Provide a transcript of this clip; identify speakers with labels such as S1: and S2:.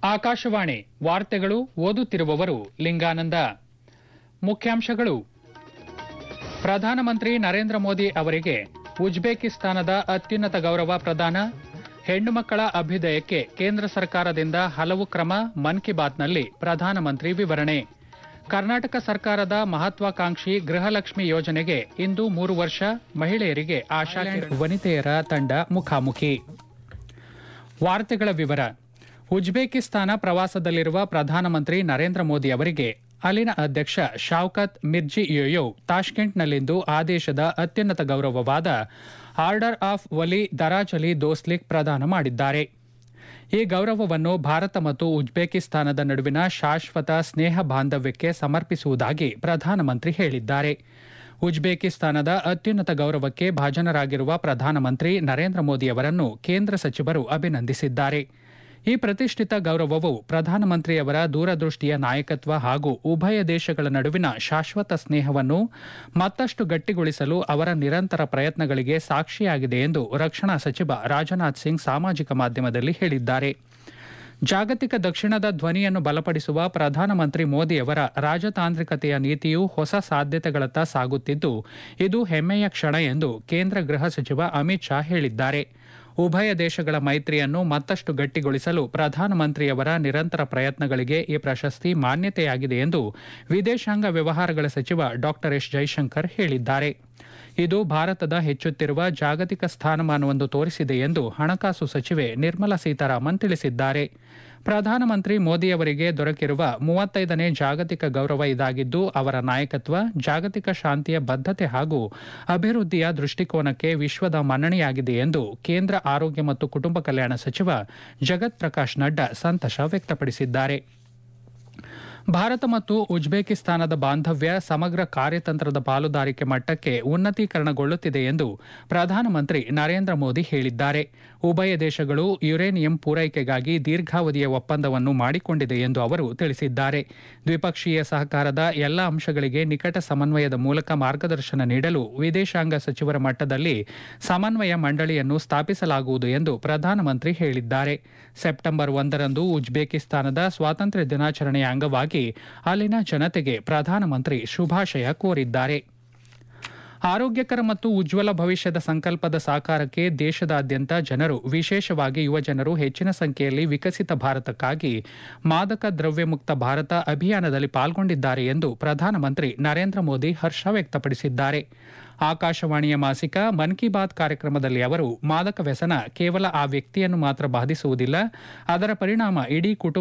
S1: ಆಕಾಶವಾಣಿ ವಾರ್ತೆಗಳು ಓದುತ್ತಿರುವವರು ಲಿಂಗಾನಂದ ಮುಖ್ಯಾಂಶಗಳು ಪ್ರಧಾನಮಂತ್ರಿ ನರೇಂದ್ರ ಮೋದಿ ಅವರಿಗೆ ಉಜ್ಬೇಕಿಸ್ತಾನದ ಅತ್ಯುನ್ನತ ಗೌರವ ಪ್ರದಾನ ಹೆಣ್ಣು ಮಕ್ಕಳ ಅಭ್ಯುದಯಕ್ಕೆ ಕೇಂದ್ರ ಸರ್ಕಾರದಿಂದ ಹಲವು ಕ್ರಮ ಮನ್ ಕಿ ಬಾತ್ನಲ್ಲಿ ಪ್ರಧಾನಮಂತ್ರಿ ವಿವರಣೆ ಕರ್ನಾಟಕ ಸರ್ಕಾರದ ಮಹತ್ವಾಕಾಂಕ್ಷಿ ಗೃಹಲಕ್ಷ್ಮಿ ಯೋಜನೆಗೆ ಇಂದು ಮೂರು ವರ್ಷ ಮಹಿಳೆಯರಿಗೆ ಆಶಾ ವನಿತೆಯರ ತಂಡ ಮುಖಾಮುಖಿ ವಾರ್ತೆಗಳ ವಿವರ ಉಜ್ಬೇಕಿಸ್ತಾನ ಪ್ರವಾಸದಲ್ಲಿರುವ ಪ್ರಧಾನಮಂತ್ರಿ ನರೇಂದ್ರ ಮೋದಿ ಅವರಿಗೆ ಅಲ್ಲಿನ ಅಧ್ಯಕ್ಷ ಶಾವ್ಕತ್ ಮಿರ್ಜಿಯೋಯೋ ತಾಷ್ಕೆಂಟ್ನಲ್ಲಿಂದು ಆದೇಶದ ಅತ್ಯುನ್ನತ ಗೌರವವಾದ ಆರ್ಡರ್ ಆಫ್ ವಲಿ ದರಾಜ್ ಅಲಿ ದೋಸ್ಲಿಕ್ ಪ್ರದಾನ ಮಾಡಿದ್ದಾರೆ ಈ ಗೌರವವನ್ನು ಭಾರತ ಮತ್ತು ಉಜ್ಬೇಕಿಸ್ತಾನದ ನಡುವಿನ ಶಾಶ್ವತ ಸ್ನೇಹ ಬಾಂಧವ್ಯಕ್ಕೆ ಸಮರ್ಪಿಸುವುದಾಗಿ ಪ್ರಧಾನಮಂತ್ರಿ ಹೇಳಿದ್ದಾರೆ ಉಜ್ಬೇಕಿಸ್ತಾನದ ಅತ್ಯುನ್ನತ ಗೌರವಕ್ಕೆ ಭಾಜನರಾಗಿರುವ ಪ್ರಧಾನಮಂತ್ರಿ ನರೇಂದ್ರ ಮೋದಿ ಅವರನ್ನು ಕೇಂದ್ರ ಸಚಿವರು ಅಭಿನಂದಿಸಿದ್ದಾರೆ ಈ ಪ್ರತಿಷ್ಠಿತ ಗೌರವವು ಪ್ರಧಾನಮಂತ್ರಿಯವರ ದೂರದೃಷ್ಟಿಯ ನಾಯಕತ್ವ ಹಾಗೂ ಉಭಯ ದೇಶಗಳ ನಡುವಿನ ಶಾಶ್ವತ ಸ್ನೇಹವನ್ನು ಮತ್ತಷ್ಟು ಗಟ್ಟಿಗೊಳಿಸಲು ಅವರ ನಿರಂತರ ಪ್ರಯತ್ನಗಳಿಗೆ ಸಾಕ್ಷಿಯಾಗಿದೆ ಎಂದು ರಕ್ಷಣಾ ಸಚಿವ ರಾಜನಾಥ್ ಸಿಂಗ್ ಸಾಮಾಜಿಕ ಮಾಧ್ಯಮದಲ್ಲಿ ಹೇಳಿದ್ದಾರೆ ಜಾಗತಿಕ ದಕ್ಷಿಣದ ಧ್ವನಿಯನ್ನು ಬಲಪಡಿಸುವ ಪ್ರಧಾನಮಂತ್ರಿ ಮೋದಿಯವರ ರಾಜತಾಂತ್ರಿಕತೆಯ ನೀತಿಯು ಹೊಸ ಸಾಧ್ಯತೆಗಳತ್ತ ಸಾಗುತ್ತಿದ್ದು ಇದು ಹೆಮ್ಮೆಯ ಕ್ಷಣ ಎಂದು ಕೇಂದ್ರ ಗೃಹ ಸಚಿವ ಅಮಿತ್ ಶಾ ಹೇಳಿದ್ದಾರೆ ಉಭಯ ದೇಶಗಳ ಮೈತ್ರಿಯನ್ನು ಮತ್ತಷ್ಟು ಗಟ್ಟಿಗೊಳಿಸಲು ಪ್ರಧಾನಮಂತ್ರಿಯವರ ನಿರಂತರ ಪ್ರಯತ್ನಗಳಿಗೆ ಈ ಪ್ರಶಸ್ತಿ ಮಾನ್ಯತೆಯಾಗಿದೆ ಎಂದು ವಿದೇಶಾಂಗ ವ್ಯವಹಾರಗಳ ಸಚಿವ ಡಾ ಎಸ್ ಜೈಶಂಕರ್ ಹೇಳಿದ್ದಾರೆ ಇದು ಭಾರತದ ಹೆಚ್ಚುತ್ತಿರುವ ಜಾಗತಿಕ ಸ್ಥಾನಮಾನವನ್ನು ತೋರಿಸಿದೆ ಎಂದು ಹಣಕಾಸು ಸಚಿವೆ ನಿರ್ಮಲಾ ಸೀತಾರಾಮನ್ ತಿಳಿಸಿದ್ದಾರೆ ಪ್ರಧಾನಮಂತ್ರಿ ಮೋದಿಯವರಿಗೆ ದೊರಕಿರುವ ಮೂವತ್ತೈದನೇ ಜಾಗತಿಕ ಗೌರವ ಇದಾಗಿದ್ದು ಅವರ ನಾಯಕತ್ವ ಜಾಗತಿಕ ಶಾಂತಿಯ ಬದ್ಧತೆ ಹಾಗೂ ಅಭಿವೃದ್ಧಿಯ ದೃಷ್ಟಿಕೋನಕ್ಕೆ ವಿಶ್ವದ ಮನ್ನಣೆಯಾಗಿದೆ ಎಂದು ಕೇಂದ್ರ ಆರೋಗ್ಯ ಮತ್ತು ಕುಟುಂಬ ಕಲ್ಯಾಣ ಸಚಿವ ಜಗತ್ ಪ್ರಕಾಶ್ ನಡ್ಡಾ ಸಂತಸ ವ್ಯಕ್ತಪಡಿಸಿದ್ದಾರೆ ಭಾರತ ಮತ್ತು ಉಜ್ಬೇಕಿಸ್ತಾನದ ಬಾಂಧವ್ಯ ಸಮಗ್ರ ಕಾರ್ಯತಂತ್ರದ ಪಾಲುದಾರಿಕೆ ಮಟ್ಟಕ್ಕೆ ಉನ್ನತೀಕರಣಗೊಳ್ಳುತ್ತಿದೆ ಎಂದು ಪ್ರಧಾನಮಂತ್ರಿ ನರೇಂದ್ರ ಮೋದಿ ಹೇಳಿದ್ದಾರೆ ಉಭಯ ದೇಶಗಳು ಯುರೇನಿಯಂ ಪೂರೈಕೆಗಾಗಿ ದೀರ್ಘಾವಧಿಯ ಒಪ್ಪಂದವನ್ನು ಮಾಡಿಕೊಂಡಿದೆ ಎಂದು ಅವರು ತಿಳಿಸಿದ್ದಾರೆ ದ್ವಿಪಕ್ಷೀಯ ಸಹಕಾರದ ಎಲ್ಲ ಅಂಶಗಳಿಗೆ ನಿಕಟ ಸಮನ್ವಯದ ಮೂಲಕ ಮಾರ್ಗದರ್ಶನ ನೀಡಲು ವಿದೇಶಾಂಗ ಸಚಿವರ ಮಟ್ಟದಲ್ಲಿ ಸಮನ್ವಯ ಮಂಡಳಿಯನ್ನು ಸ್ಥಾಪಿಸಲಾಗುವುದು ಎಂದು ಪ್ರಧಾನಮಂತ್ರಿ ಹೇಳಿದ್ದಾರೆ ಸೆಪ್ಟೆಂಬರ್ ಒಂದರಂದು ಉಜ್ಬೇಕಿಸ್ತಾನದ ಸ್ವಾತಂತ್ರ್ಯ ದಿನಾಚರಣೆಯ ಅಂಗವಾಗಿ ಅಲ್ಲಿನ ಜನತೆಗೆ ಪ್ರಧಾನಮಂತ್ರಿ ಶುಭಾಶಯ ಕೋರಿದ್ದಾರೆ ಆರೋಗ್ಯಕರ ಮತ್ತು ಉಜ್ವಲ ಭವಿಷ್ಯದ ಸಂಕಲ್ಪದ ಸಾಕಾರಕ್ಕೆ ದೇಶದಾದ್ಯಂತ ಜನರು ವಿಶೇಷವಾಗಿ ಯುವಜನರು ಹೆಚ್ಚಿನ ಸಂಖ್ಯೆಯಲ್ಲಿ ವಿಕಸಿತ ಭಾರತಕ್ಕಾಗಿ ಮಾದಕ ದ್ರವ್ಯ ಮುಕ್ತ ಭಾರತ ಅಭಿಯಾನದಲ್ಲಿ ಪಾಲ್ಗೊಂಡಿದ್ದಾರೆ ಎಂದು ಪ್ರಧಾನಮಂತ್ರಿ ನರೇಂದ್ರ ಮೋದಿ ಹರ್ಷ ವ್ಯಕ್ತಪಡಿಸಿದ್ದಾರೆ ಆಕಾಶವಾಣಿಯ ಮಾಸಿಕ ಮನ್ ಕಿ ಬಾತ್ ಕಾರ್ಯಕ್ರಮದಲ್ಲಿ ಅವರು ಮಾದಕ ವ್ಯಸನ ಕೇವಲ ಆ ವ್ಯಕ್ತಿಯನ್ನು ಮಾತ್ರ ಬಾಧಿಸುವುದಿಲ್ಲ ಅದರ ಪರಿಣಾಮ ಇಡೀ ಕುಟುಂಬ